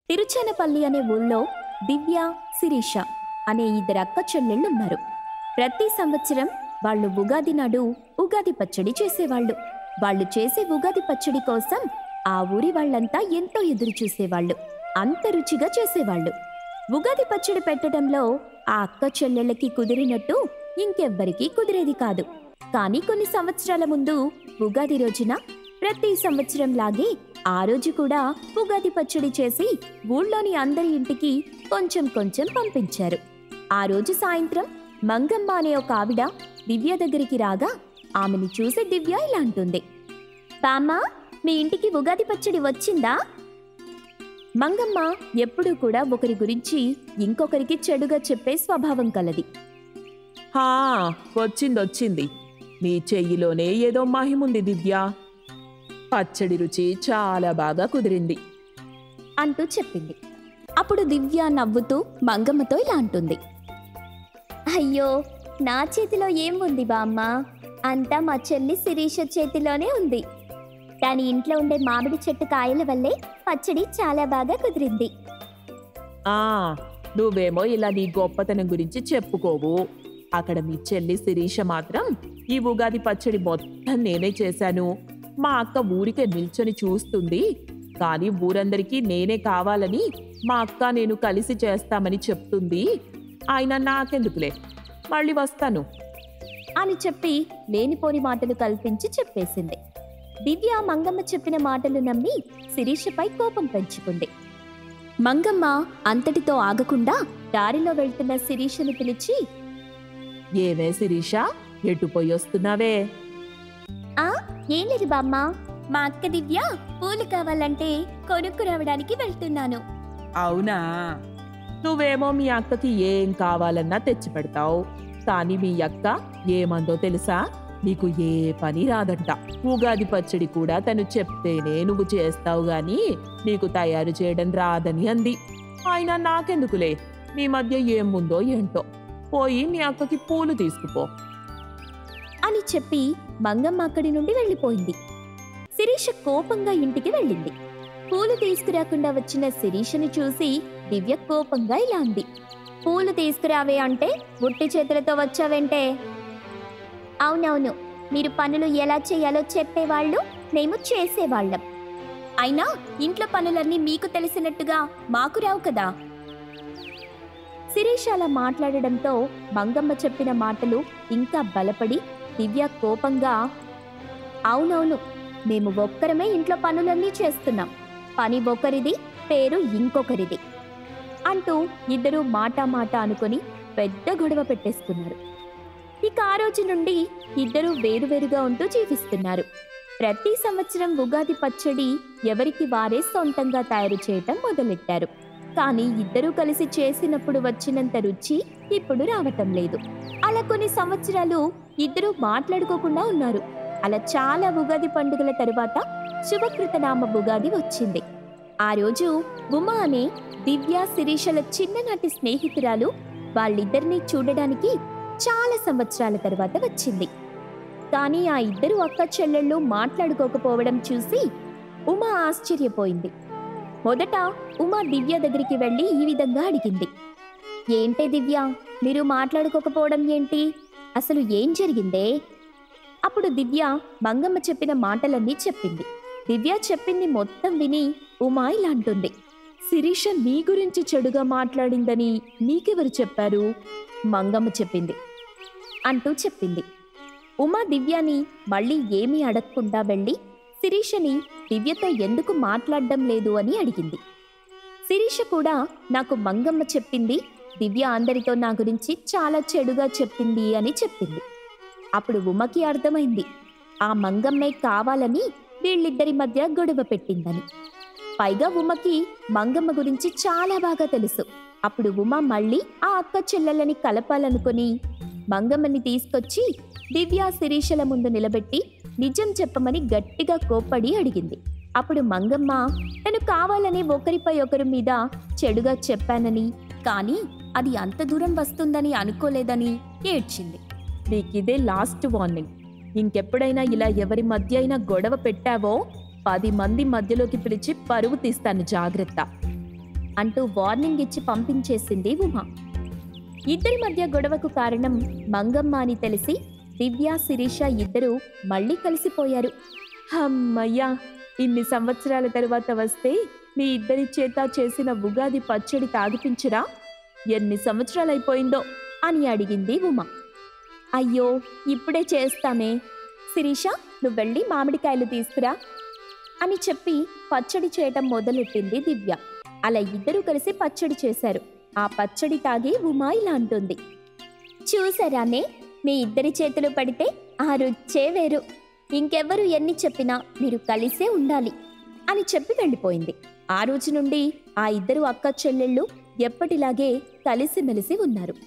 తిరుచానపల్లి అనే ఊళ్ళో దివ్య శిరీష అనే ఇద్దరు అక్క చెల్లెళ్ళున్నారు ప్రతి సంవత్సరం వాళ్ళు ఉగాది నాడు ఉగాది పచ్చడి చేసేవాళ్ళు వాళ్ళు చేసే ఉగాది పచ్చడి కోసం ఆ ఊరి వాళ్ళంతా ఎంతో ఎదురు చూసేవాళ్ళు అంత రుచిగా చేసేవాళ్ళు ఉగాది పచ్చడి పెట్టడంలో ఆ అక్క చెల్లెళ్ళకి కుదిరినట్టు ఇంకెవ్వరికీ కుదిరేది కాదు కానీ కొన్ని సంవత్సరాల ముందు ఉగాది రోజున ప్రతి సంవత్సరం లాగే ఆ రోజు కూడా ఉగాది పచ్చడి చేసి ఊళ్ళోని అందరి ఇంటికి కొంచెం కొంచెం పంపించారు ఆ రోజు సాయంత్రం మంగమ్మ అనే ఒక ఆవిడ దివ్య దగ్గరికి రాగా ఆమెని చూసి దివ్య ఇలా అంటుంది బామ్మ మీ ఇంటికి ఉగాది పచ్చడి వచ్చిందా మంగమ్మ ఎప్పుడూ కూడా ఒకరి గురించి ఇంకొకరికి చెడుగా చెప్పే స్వభావం కలది హా వచ్చింది వచ్చింది నీ చెయ్యిలోనే ఏదో మహిముంది దివ్య పచ్చడి రుచి చాలా బాగా కుదిరింది అంటూ చెప్పింది అప్పుడు దివ్య నవ్వుతూ మంగమ్మతో ఇలా అంటుంది అయ్యో నా చేతిలో ఏం ఉంది బామ్మ అంతా మా చెల్లి శిరీష చేతిలోనే ఉంది దాని ఇంట్లో ఉండే మామిడి చెట్టు కాయల వల్లే పచ్చడి చాలా బాగా కుదిరింది ఆ నువ్వేమో ఇలా నీ గొప్పతనం గురించి చెప్పుకోవు అక్కడ మీ చెల్లి శిరీష మాత్రం ఈ ఉగాది పచ్చడి మొత్తం నేనే చేశాను మా అక్క ఊరికే నిల్చొని చూస్తుంది కానీ ఊరందరికీ నేనే కావాలని మా అక్క నేను కలిసి చేస్తామని చెప్తుంది ఆయన నాకెందుకులే మళ్ళీ వస్తాను అని చెప్పి లేనిపోని మాటలు కల్పించి చెప్పేసింది దివ్య మంగమ్మ చెప్పిన మాటలు నమ్మి శిరీషపై కోపం పెంచుకుంది మంగమ్మ అంతటితో ఆగకుండా దారిలో వెళ్తున్న శిరీషను పిలిచి ఏమే శిరీష ఎటు పోయి వస్తున్నావే ఆ ఏం లేదు బామ్మ మా అక్క దివ్య పూలు కావాలంటే కొనుక్కు రావడానికి వెళ్తున్నాను అవునా నువ్వేమో మీ అక్కకి ఏం కావాలన్నా తెచ్చి పెడతావు కానీ మీ అక్క ఏమందో తెలుసా నీకు ఏ పని రాదంట ఉగాది పచ్చడి కూడా తను చెప్తేనే నువ్వు చేస్తావు గాని నీకు తయారు చేయడం రాదని అంది అయినా నాకెందుకులే మీ మధ్య ఏముందో ఏంటో పోయి మీ అక్కకి పూలు తీసుకుపో అని చెప్పి మంగమ్మ అక్కడి నుండి వెళ్ళిపోయింది శిరీష కోపంగా ఇంటికి వెళ్ళింది పూలు తీసుకురాకుండా వచ్చిన శిరీషని చూసి దివ్య కోపంగా ఇలా అంది పూలు తీసుకురావే అంటే ఉట్టి చేతులతో వచ్చావంటే అవునవును మీరు పనులు ఎలా చేయాలో చెప్పేవాళ్ళు మేము చేసేవాళ్ళం అయినా ఇంట్లో పనులన్నీ మీకు తెలిసినట్టుగా మాకు రావు కదా శిరీష అలా మాట్లాడడంతో మంగమ్మ చెప్పిన మాటలు ఇంకా బలపడి దివ్య కోపంగా అవునవును మేము ఒక్కరమే ఇంట్లో పనులన్నీ చేస్తున్నాం పని ఒకరిది పేరు ఇంకొకరిది అంటూ ఇద్దరూ మాట మాట అనుకొని పెద్ద గొడవ పెట్టేసుకున్నారు ఇక ఆ రోజు నుండి ఇద్దరూ వేరువేరుగా ఉంటూ జీవిస్తున్నారు ప్రతి సంవత్సరం ఉగాది పచ్చడి ఎవరికి వారే సొంతంగా తయారు చేయటం మొదలెట్టారు కానీ ఇద్దరూ కలిసి చేసినప్పుడు వచ్చినంత రుచి ఇప్పుడు రావటం లేదు అలా కొన్ని సంవత్సరాలు ఇద్దరూ మాట్లాడుకోకుండా ఉన్నారు అలా చాలా ఉగాది పండుగల తరువాత శుభకృతనామ ఉగాది వచ్చింది ఆ రోజు ఉమా అనే దివ్య శిరీషల చిన్ననాటి స్నేహితురాలు వాళ్ళిద్దరినీ చూడడానికి చాలా సంవత్సరాల తర్వాత వచ్చింది కానీ ఆ ఇద్దరు అక్క చెల్లెళ్ళు మాట్లాడుకోకపోవడం చూసి ఉమా ఆశ్చర్యపోయింది మొదట ఉమా దివ్య దగ్గరికి వెళ్ళి ఈ విధంగా అడిగింది ఏంటే దివ్య మీరు మాట్లాడుకోకపోవడం ఏంటి అసలు ఏం జరిగిందే అప్పుడు దివ్య మంగమ్మ చెప్పిన మాటలన్నీ చెప్పింది దివ్య చెప్పింది మొత్తం విని ఉమా ఇలా అంటుంది శిరీష నీ గురించి చెడుగా మాట్లాడిందని నీకెవరు చెప్పారు మంగమ్మ చెప్పింది అంటూ చెప్పింది ఉమా దివ్యాని మళ్ళీ ఏమీ అడగకుండా వెళ్ళి శిరీషని దివ్యతో ఎందుకు మాట్లాడడం లేదు అని అడిగింది శిరీష కూడా నాకు మంగమ్మ చెప్పింది దివ్య అందరితో నా గురించి చాలా చెడుగా చెప్పింది అని చెప్పింది అప్పుడు ఉమకి అర్థమైంది ఆ మంగమ్మే కావాలని వీళ్ళిద్దరి మధ్య గొడవ పెట్టిందని పైగా ఉమకి మంగమ్మ గురించి చాలా బాగా తెలుసు అప్పుడు ఉమ మళ్ళీ ఆ అక్క చెల్లెలని కలపాలనుకొని మంగమ్మని తీసుకొచ్చి దివ్య శిరీషల ముందు నిలబెట్టి నిజం చెప్పమని గట్టిగా కోప్పడి అడిగింది అప్పుడు మంగమ్మ తను కావాలని ఒకరిపై ఒకరి మీద చెడుగా చెప్పానని కానీ అది అంత దూరం వస్తుందని అనుకోలేదని ఏడ్చింది నీకిదే లాస్ట్ వార్నింగ్ ఇంకెప్పుడైనా ఇలా ఎవరి మధ్య అయినా గొడవ పెట్టావో పది మంది మధ్యలోకి పిలిచి పరువు తీస్తాను జాగ్రత్త అంటూ వార్నింగ్ ఇచ్చి పంపించేసింది ఉమా ఇద్దరి మధ్య గొడవకు కారణం మంగమ్మ అని తెలిసి దివ్య శిరీష ఇద్దరూ మళ్ళీ కలిసిపోయారు అమ్మయ్యా ఇన్ని సంవత్సరాల తరువాత వస్తే మీ ఇద్దరి చేత చేసిన ఉగాది పచ్చడి తాగిపించరా ఎన్ని సంవత్సరాలైపోయిందో అని అడిగింది ఉమా అయ్యో ఇప్పుడే చేస్తామే శిరీష నువ్వు వెళ్ళి మామిడికాయలు తీసుకురా అని చెప్పి పచ్చడి చేయటం మొదలెట్టింది దివ్య అలా ఇద్దరూ కలిసి పచ్చడి చేశారు ఆ పచ్చడి తాగి ఉమా ఇలా అంటుంది చూసారానే మీ ఇద్దరి చేతులు పడితే ఆ రుచే వేరు ఇంకెవ్వరు ఎన్ని చెప్పినా మీరు కలిసే ఉండాలి అని చెప్పి వెళ్ళిపోయింది ఆ రోజు నుండి ఆ ఇద్దరు అక్క చెల్లెళ్ళు ఎప్పటిలాగే కలిసిమెలిసి ఉన్నారు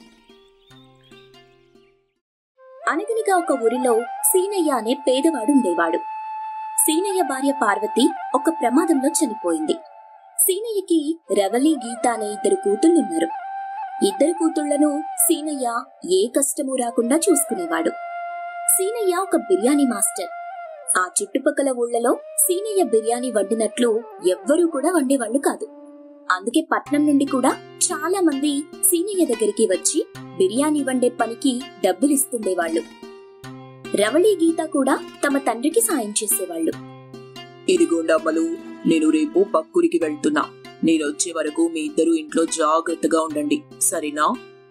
అనగనగా ఒక ఊరిలో సీనయ్య అనే పేదవాడు ఉండేవాడు సీనయ్య భార్య పార్వతి ఒక ప్రమాదంలో చనిపోయింది సీనయ్యకి రవలి గీత అనే ఇద్దరు కూతుళ్ళున్నారు ఇద్దరు కూతుళ్లను సీనయ్య ఏ కష్టము రాకుండా చూసుకునేవాడు సీనయ్య ఒక బిర్యానీ మాస్టర్ ఆ చుట్టుపక్కల ఊళ్ళలో సీనయ్య బిర్యానీ వండినట్లు ఎవ్వరూ కూడా వండేవాళ్లు కాదు అందుకే పట్నం నుండి కూడా చాలా మంది సీనయ్య దగ్గరికి వచ్చి బిర్యానీ వండే పనికి డబ్బులిస్తుండేవాళ్లు రవళి గీత కూడా తమ తండ్రికి సాయం చేసేవాళ్లు ఇదిగోండి అమ్మలు నేను రేపు పక్కూరికి వెళ్తున్నా నేను వచ్చే వరకు మీ ఇద్దరు ఇంట్లో జాగ్రత్తగా ఉండండి సరేనా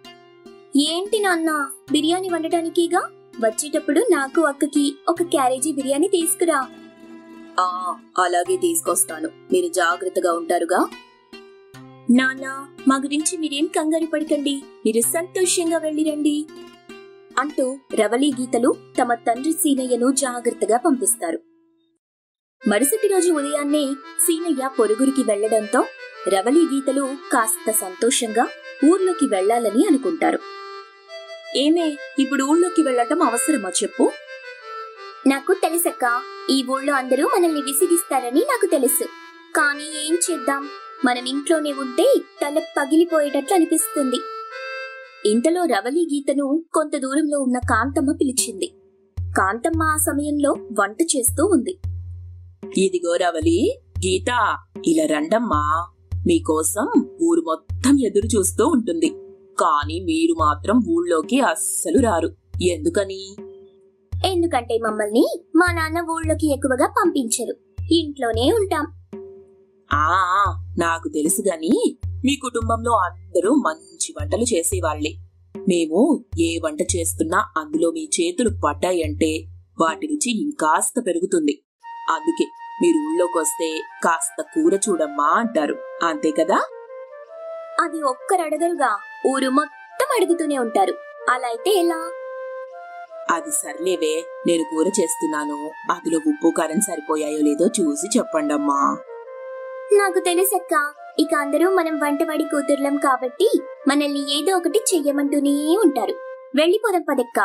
ఏంటి నాన్న బిర్యానీ వండటానికిగా వచ్చేటప్పుడు నాకు అక్కకి ఒక క్యారేజీ బిర్యానీ తీసుకురా ఆ అలాగే తీసుకొస్తాను మీరు జాగ్రత్తగా ఉంటారుగా నాన్న మా గురించి మీరేం కంగారు పడకండి మీరు సంతోషంగా వెళ్ళిరండి అంటూ రవళి గీతలు తమ తండ్రి సీనయ్యను జాగ్రత్తగా పంపిస్తారు మరుసటి రోజు ఉదయాన్నే సీనయ్య పొరుగురికి వెళ్లడంతో రవళి గీతలు కాస్త సంతోషంగా ఊర్లోకి వెళ్లాలని అనుకుంటారు ఏమే ఇప్పుడు ఊళ్ళోకి వెళ్ళటం అవసరమా చెప్పు నాకు తెలుసక్క ఈ ఊళ్ళో అందరూ మనల్ని విసిగిస్తారని నాకు తెలుసు కానీ ఏం చేద్దాం మనం ఇంట్లోనే ఉంటే తల పగిలిపోయేటట్లు అనిపిస్తుంది ఇంతలో రవలి గీతను కొంత దూరంలో ఉన్న కాంతమ్మ పిలిచింది కాంతమ్మ ఆ సమయంలో వంట చేస్తూ ఉంది ఇదిగో రవలి గీత ఇలా రండమ్మా మీకోసం ఊరు మొత్తం ఎదురు చూస్తూ ఉంటుంది కానీ మీరు మాత్రం ఊళ్ళోకి అస్సలు రారు ఎందుకని ఎందుకంటే మమ్మల్ని మా నాన్న ఊళ్ళోకి ఎక్కువగా పంపించరు ఇంట్లోనే ఉంటాం ఆ నాకు తెలుసు గాని మీ కుటుంబంలో అందరూ మంచి వంటలు చేసేవాళ్లే మేము ఏ వంట చేస్తున్నా అందులో మీ చేతులు పడ్డాయంటే వాటి రుచి ఇంకాస్త పెరుగుతుంది అందుకే మీరు ఊళ్ళోకొస్తే కాస్త కూర చూడమ్మా అంటారు అంతే కదా అది ఒక్కరు అడగరుగా ఊరు మొత్తం అడుగుతూనే ఉంటారు అలా అయితే ఎలా అది సర్లేవే నేను కూర చేస్తున్నాను అందులో ఉప్పు కారం సరిపోయాయో లేదో చూసి చెప్పండమ్మా నాకు తెలుసక్క ఇక అందరూ మనం వంటవాడి కూతుర్లం కాబట్టి మనల్ని ఏదో ఒకటి చెయ్యమంటూనే ఉంటారు వెళ్ళిపోదాం పదక్క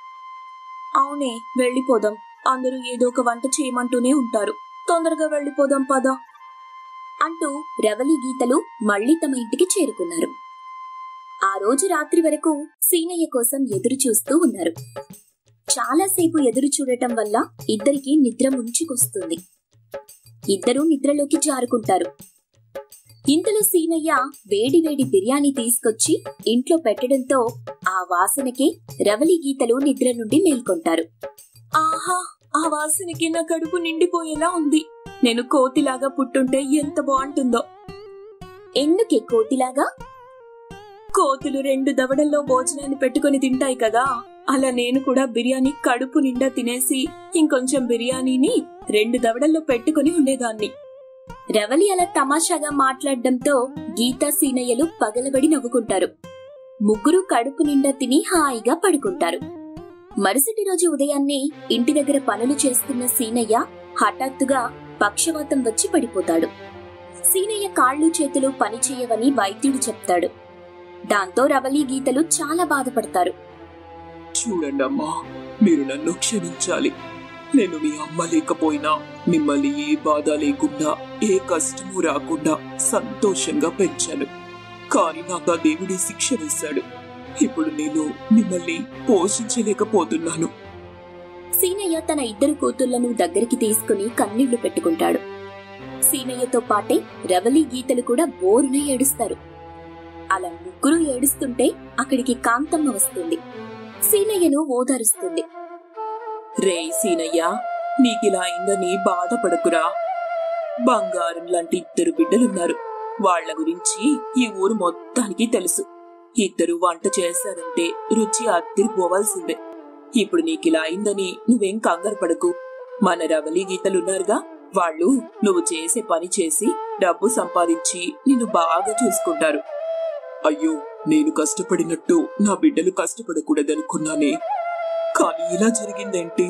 అవునే వెళ్ళిపోదాం అందరూ ఏదో ఒక వంట చేయమంటూనే ఉంటారు తొందరగా వెళ్ళిపోదాం పదా అంటూ రవలి గీతలు మళ్ళీ తమ ఇంటికి చేరుకున్నారు ఆ రోజు రాత్రి వరకు సీనయ్య కోసం ఎదురు చూస్తూ ఉన్నారు చాలాసేపు ఎదురు చూడటం వల్ల ఇద్దరికి నిద్ర ముంచుకొస్తుంది ఇద్దరూ నిద్రలోకి జారుకుంటారు ఇంతలో సీనయ్య వేడి వేడి బిర్యానీ తీసుకొచ్చి ఇంట్లో పెట్టడంతో ఆ వాసనకి రవలి గీతలు నిద్ర నుండి మేల్కొంటారు ఆహా ఆ వాసనకి నా కడుపు నిండిపోయేలా ఉంది నేను కోతిలాగా పుట్టుంటే ఎంత బాగుంటుందో ఎందుకే కోతిలాగా కోతులు రెండు దవడల్లో భోజనాన్ని పెట్టుకొని తింటాయి కదా అలా నేను కూడా బిర్యానీ కడుపు నిండా తినేసి ఇంకొంచెం బిర్యానీని రెండు దవడల్లో పెట్టుకొని ఉండేదాన్ని రవలి అలా తమాషాగా మాట్లాడడంతో గీతా సీనయ్యలు పగలబడి నవ్వుకుంటారు ముగ్గురు కడుపు నిండా తిని హాయిగా పడుకుంటారు మరుసటి రోజు ఉదయాన్నే ఇంటి దగ్గర పనులు చేస్తున్న సీనయ్య హఠాత్తుగా పక్షవాతం వచ్చి పడిపోతాడు సీనయ్య కాళ్ళు చేతులు పనిచేయవని వైద్యుడు చెప్తాడు దాంతో రవలి గీతలు చాలా బాధపడతారు చూడండి అమ్మా మీరు నన్ను క్షమించాలి నేను మీ అమ్మ లేకపోయినా మిమ్మల్ని ఏ బాధ లేకుండా ఏ కష్టము రాకుండా సంతోషంగా పెంచాను కానీ నాకు ఆ దేవుడి శిక్ష వేశాడు ఇప్పుడు నేను మిమ్మల్ని పోషించలేకపోతున్నాను సీనయ్య తన ఇద్దరు కూతుళ్లను దగ్గరికి తీసుకుని కన్నీళ్లు పెట్టుకుంటాడు సీనయ్యతో పాటే రవలి గీతలు కూడా బోరున ఏడుస్తారు అలా ముగ్గురు ఏడుస్తుంటే అక్కడికి కాంతమ్మ వస్తుంది సీనయ్యను ఓదారుస్తుంది రే సీనయ్య నీకిలా అయిందని బాధపడకురా బంగారం లాంటి ఇద్దరు బిడ్డలున్నారు వాళ్ళ గురించి ఈ ఊరు మొత్తానికి తెలుసు ఇద్దరు వంట చేశారంటే రుచి అద్దరిపోవాల్సిందే ఇప్పుడు నీకిలా అయిందని నువ్వేం కంగారు పడకు మన రవలి గీతలున్నారుగా వాళ్ళు నువ్వు చేసే పని చేసి డబ్బు సంపాదించి నిన్ను బాగా చూసుకుంటారు అయ్యో నేను కష్టపడినట్టు నా బిడ్డలు కష్టపడకూడదనుకున్నానే కానీ ఇలా జరిగిందేంటి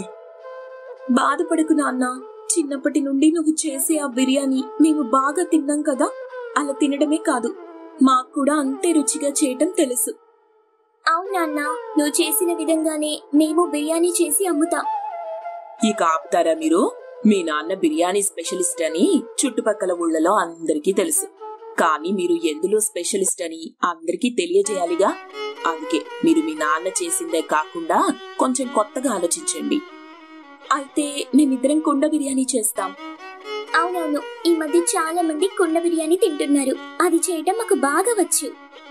బాధపడకు నాన్న చిన్నప్పటి నుండి నువ్వు చేసే ఆ బిర్యానీ మేము బాగా తిన్నాం కదా అలా తినడమే కాదు మాకు కూడా అంతే రుచిగా చేయటం తెలుసు అవునాన్న నువ్వు చేసిన విధంగానే మేము బిర్యానీ చేసి అమ్ముతాం ఇక ఆపుతారా మీరు మీ నాన్న బిర్యానీ స్పెషలిస్ట్ అని చుట్టుపక్కల ఊళ్ళలో అందరికీ తెలుసు కానీ మీరు ఎందులో స్పెషలిస్ట్ అని అందరికీ తెలియజేయాలిగా అందుకే మీరు మీ నాన్న చేసిందే కాకుండా కొంచెం కొత్తగా ఆలోచించండి అయితే మేమిద్దరం కుండ బిర్యానీ చేస్తాం అవునవును ఈ మధ్య చాలా మంది కుండ బిర్యానీ తింటున్నారు అది చేయటం మాకు బాగా వచ్చు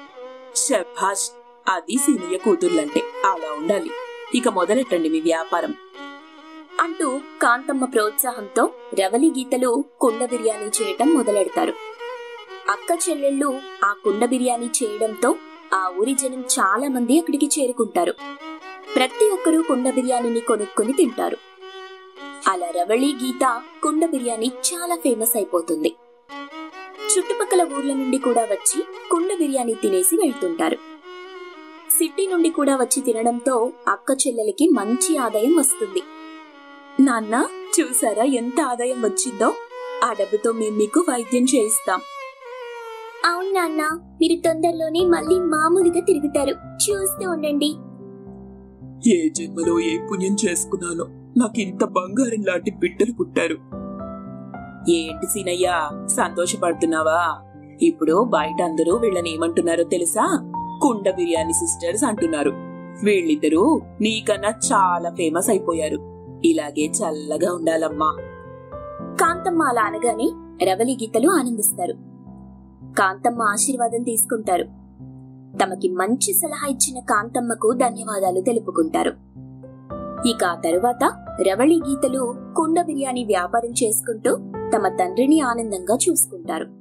శభాష్ అది సీనియ కూతుర్లంటే అలా ఉండాలి ఇక మొదలెట్టండి మీ వ్యాపారం అంటూ కాంతమ్మ ప్రోత్సాహంతో రవలి గీతలు కుండ బిర్యానీ చేయటం మొదలెడతారు అక్క చెల్లెళ్ళు ఆ కుండ బిర్యానీ చేయడంతో ఆ ఊరి జనం చాలా మంది అక్కడికి చేరుకుంటారు ప్రతి ఒక్కరూ కుండ బిర్యానీని కొనుక్కొని తింటారు అలా రవళి గీత కుండ బిర్యానీ చాలా ఫేమస్ అయిపోతుంది చుట్టుపక్కల ఊర్ల నుండి కూడా వచ్చి కుండ బిర్యానీ తినేసి వెళ్తుంటారు సిటీ నుండి కూడా వచ్చి తినడంతో అక్క చెల్లెలకి మంచి ఆదాయం వస్తుంది నాన్న చూసారా ఎంత ఆదాయం వచ్చిందో ఆ డబ్బుతో మేము మీకు వైద్యం చేయిస్తాం అవును నాన్న మీరు తొందరలోనే మళ్ళీ మామూలుగా తిరుగుతారు చూస్తూ ఉండండి ఏ జన్మలో ఏ పుణ్యం చేసుకున్నానో నాకు ఇంత బంగారం లాంటి బిడ్డలు పుట్టారు ఏంటి సీనయ్య సంతోషపడుతున్నావా ఇప్పుడు బయట అందరూ వీళ్ళని ఏమంటున్నారో తెలుసా కుండ బిర్యానీ సిస్టర్స్ అంటున్నారు వీళ్ళిద్దరూ నీకన్నా చాలా ఫేమస్ అయిపోయారు ఇలాగే చల్లగా ఉండాలమ్మా కాంతమ్మ అలా అనగానే రవలి గీతలు ఆనందిస్తారు కాంతమ్మ ఆశీర్వాదం తీసుకుంటారు తమకి మంచి సలహా ఇచ్చిన కాంతమ్మకు ధన్యవాదాలు తెలుపుకుంటారు ఇక ఆ తరువాత రవళి గీతలు కుండ బిర్యానీ వ్యాపారం చేసుకుంటూ తమ తండ్రిని ఆనందంగా చూసుకుంటారు